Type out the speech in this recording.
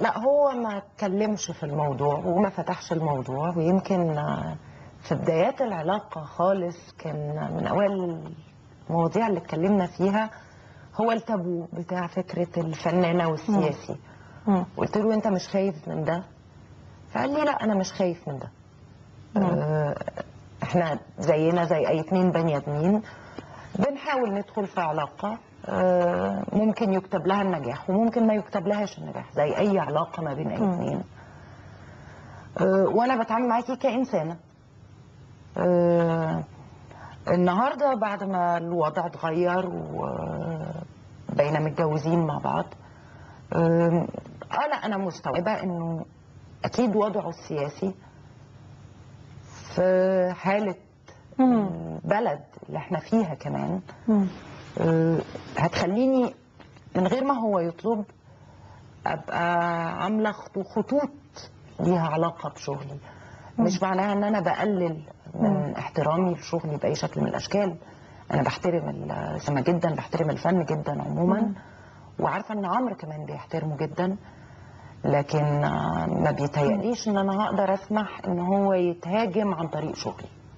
لا هو ما اتكلمش في الموضوع وما فتحش الموضوع ويمكن آه، في بدايات العلاقة خالص كان من أوائل المواضيع اللي اتكلمنا فيها هو التابو بتاع فكرة الفنانة والسياسي مم. قلت له أنت مش خايف من ده فقال لي لا أنا مش خايف من ده آه، احنا زينا زي أي اتنين بني آدمين بنحاول ندخل في علاقة آه، ممكن يكتب لها النجاح وممكن ما يكتب لهاش النجاح زي أي علاقة ما بين أي مم. اتنين آه، وأنا بتعامل معاكي كإنسانة آه، النهارده بعد ما الوضع اتغير وبقينا متجوزين مع بعض آه لا انا مستوعبه انه اكيد وضعه السياسي في حاله مم. البلد اللي احنا فيها كمان مم. آه، هتخليني من غير ما هو يطلب ابقى عامله خطو- خطوط ليها علاقه بشغلي مش معناها ان انا بقلل من احترامي لشغلي باي شكل من الاشكال انا بحترم السما جدا بحترم الفن جدا عموما وعارفه ان عمرو كمان بيحترمه جدا لكن آه، ما بيتهيأليش ان انا هقدر اسمح ان هو يتهاجم عن طريق شغلي